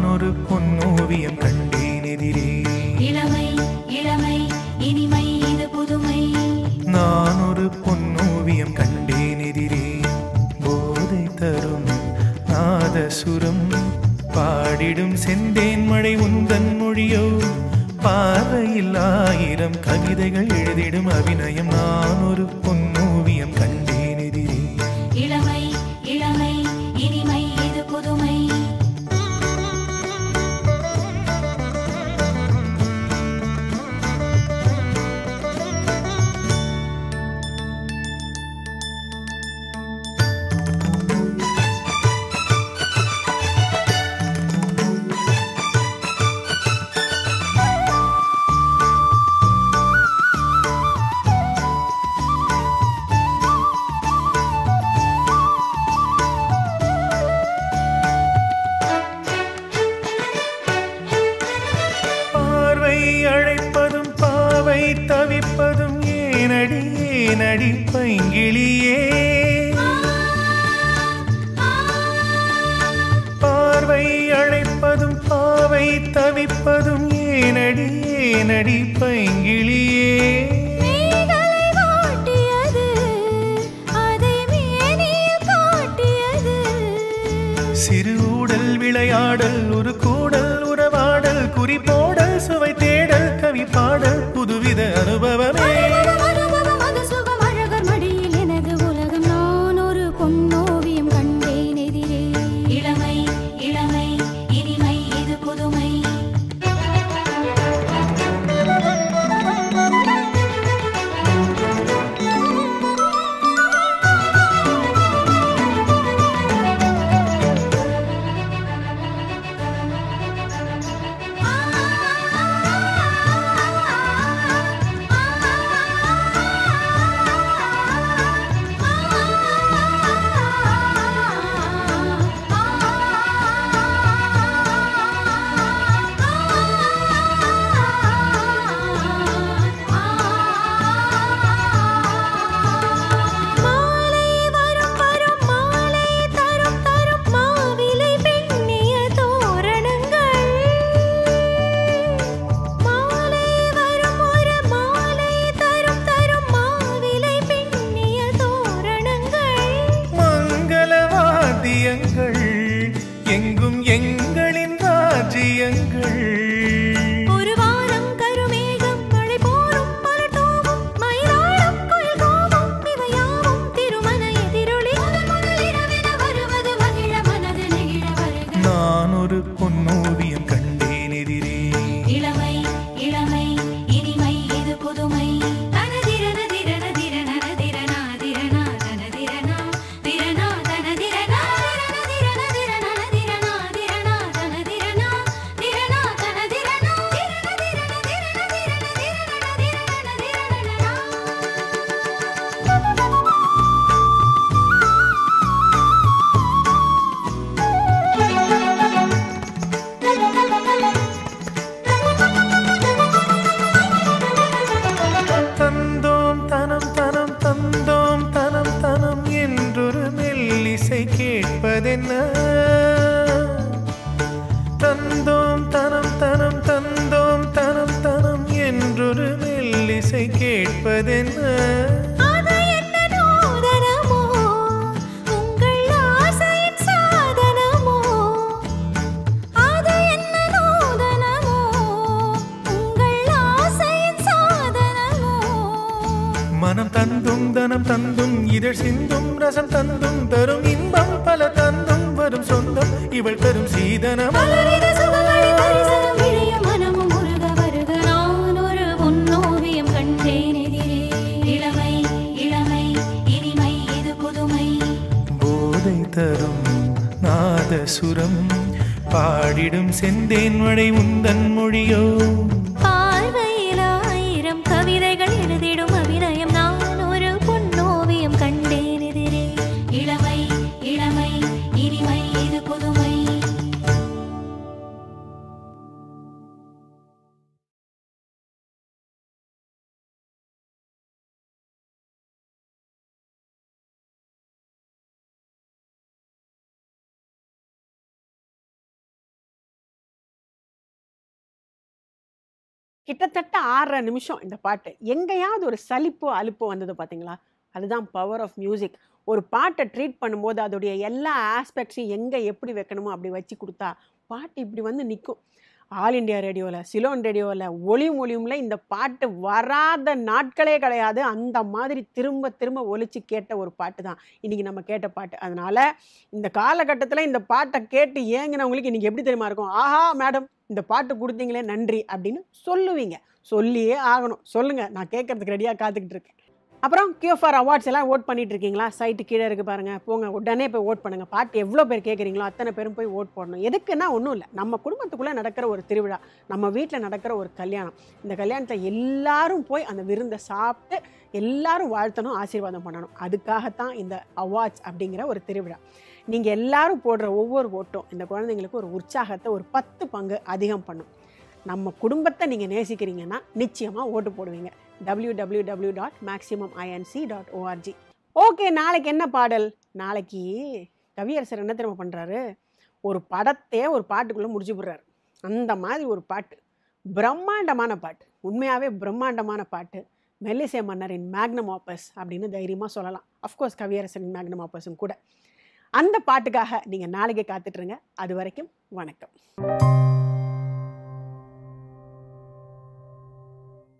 நான் ஒரு பொன்னோவியம் கண்டேன் எதிரே இளமை இளமை இனிமை இது புதுமை நான் ஒரு பொன்னோவியம் கண்டேன் எதிரே போதை தரும் நாதசுரம் பாடிடும் செந்தேன் மழை உந்தன் மொழியோ பார்வையில் ஆயிரம் கவிதைகள் எழுதிடும் அபிநயம் நான் ஒரு பொன்னோவியம் கண்டேன் எதிரே இளமை இளமை இனிமை இது புதுமை பார்வை அழைப்பதும் பாவை தவிப்பதும் ஏனடி ஏனடி பைங்கிளியே பார்வை அழைப்பதும் பாவை தவிப்பதும் ஏனடி ஏனடி பைங்கிளியே மேகலை வாட்டியது அதை மேனில் காட்டியது சிறு ஊடல் விளையாடல் ஒரு கூடல் உறவாடல் குறிப்போடல் சுவை தேடல் கவி பாடல் புதுவித அனுபவமே அனுபவம், அனுபவம், அது சுகம் அழகர் மடியில் எனது உலகம் நான் ஒரு பொன்னோவியம் கண்டேன் எதிரே இளமை இளமை இனிமை இது புதுமை மாலை வரும் வரும் மாலை தரும் தரும் மாவிலை பெண்ணிய தோரணங்கள் மாலை வரும் ஒரு மாலை தரும் தரும் மாவிலை பெண்ணிய தோரணங்கள் மங்கள வாத்தியங்கள் எங்கும் எங்களின் ராஜ்யங்கள் ஒரு வாரம் கருமேகம் மழை போரும் மலர் தூவும் மயிலாடும் குயில் கூவும் இவையாவும் திருமண எதிரொலி முதல் முதல் இரவென வருவது மகிழ மனது நெகிழ வருக நான் ஒரு பொன்னோவியம் கண்டேன் எதிரே இளமை இளமை இனிமை இது புதுமை தனதிரன திரன திரனன திரனா திரனா தனதிரனா திரனா தனதிரனா திரன திரன திரனன திரனா திரனா தனதிரனா திரனா தனதிரனா திரன திரன திரன திரன திரனன திரனன தந்தோம் தனம் தனம் தந்தோம் தனம் தனம் என்றொரு மெல்லிசை கேட்பதென்ன தந்தோம் தனம் தனம் தந்தோம் தனம் தனம் என்றொரு மெல்லிசை கேட்பதென்ன அது என்ன நூதனமோ உங்கள் ஆசையின் சாதனமோ அது என்ன நூதனமோ உங்கள் ஆசையின் சாதனமோ மனம் தந்தும் தனம் தந்தும் இதழ் சிந்தும் ரசம் தந்தும் தரும் இன்பம் பல தந்தும் வரும் சொந்தம் இவள் தரும் சீதனம் பலவித சுகங்களை தரிசனம் விழிய மனமும் முருக வருக நான் ஒரு பொன்னோவியம் கண்டேன் எதிரே இளமை இளமை இனிமை இது புதுமை போதை தரும் நாதசுரம் பாடிடும் செந்தேன் மழை உந்தன் மொழியோ பார்வையில் ஆயிரம் கவிதைகள் எழுதிடும் அபிநயம் நான் ஒரு பொன்னோவியம் கண்டேன் எதிரே இளமை இளமை இனிமை இது புதுமை கிட்டத்தட்ட ஆறரை நிமிஷம் இந்த பாட்டு எங்கேயாவது ஒரு சலிப்போ அலுப்போ வந்தது பார்த்தீங்களா அதுதான் பவர் ஆஃப் மியூசிக் ஒரு பாட்டை ட்ரீட் பண்ணும்போது அதோடைய எல்லா ஆஸ்பெக்ட்ஸையும் எங்கே எப்படி வைக்கணுமோ அப்படி வச்சு கொடுத்தா பாட்டு இப்படி வந்து நிற்கும் ஆல் இண்டியா ரேடியோவில் சிலோன் ரேடியோவில் ஒளியும் ஒளியும்ல இந்த பாட்டு வராத நாட்களே கிடையாது அந்த மாதிரி திரும்ப திரும்ப ஒலிச்சு கேட்ட ஒரு பாட்டு தான் இன்றைக்கி நம்ம கேட்ட பாட்டு அதனால் இந்த காலகட்டத்தில் இந்த பாட்டை கேட்டு ஏங்கினவங்களுக்கு இன்றைக்கி எப்படி தெரியுமா இருக்கும் ஆஹா மேடம் இந்த பாட்டு கொடுத்தீங்களே நன்றி அப்படின்னு சொல்லுவீங்க சொல்லியே ஆகணும் சொல்லுங்கள் நான் கேட்கறதுக்கு ரெடியாக காத்துக்கிட்டு இருக்கேன் அப்புறம் கியூஃபார் அவார்ட்ஸ் எல்லாம் ஓட் பண்ணிட்டு இருக்கீங்களா சைட்டு கீழே இருக்கு பாருங்க போங்க உடனே போய் ஓட் பண்ணுங்க பாட்டு எவ்வளோ பேர் கேட்குறீங்களோ அத்தனை பேரும் போய் ஓட் போடணும் எதுக்குன்னா ஒன்றும் இல்லை நம்ம குடும்பத்துக்குள்ளே நடக்கிற ஒரு திருவிழா நம்ம வீட்டில் நடக்கிற ஒரு கல்யாணம் இந்த கல்யாணத்தில் எல்லாரும் போய் அந்த விருந்தை சாப்பிட்டு எல்லாரும் வாழ்த்தணும் ஆசீர்வாதம் பண்ணணும் அதுக்காகத்தான் இந்த அவார்ட்ஸ் அப்படிங்கிற ஒரு திருவிழா நீங்கள் எல்லாரும் போடுற ஒவ்வொரு ஓட்டும் இந்த குழந்தைங்களுக்கு ஒரு உற்சாகத்தை ஒரு பத்து பங்கு அதிகம் பண்ணும் நம்ம குடும்பத்தை நீங்கள் நேசிக்கிறீங்கன்னா நிச்சயமாக ஓட்டு போடுவீங்க W W W dot maximum INC dot ORG okay நாளைக்கு என்ன பாடல் நாளைக்கு கவியரசர் என்ன தெரியுமா பண்ணுறாரு ஒரு படத்தையே ஒரு பாட்டுக்குள்ளே முடிச்சு போடுறாரு அந்த மாதிரி ஒரு பாட்டு பிரம்மாண்டமான பாட்டு உண்மையாகவே பிரம்மாண்டமான பாட்டு மெல்லிசை மன்னரின் மேக்னம் ஆப்பஸ் அப்படின்னு தைரியமாக சொல்லலாம் அஃப்கோர்ஸ் கவியரசரின் மேக்னம் ஆப்பஸும் கூட அந்த பாட்டுக்காக நீங்கள் நாளைக்கு காத்துட்ருங்க அது வரைக்கும் வணக்கம்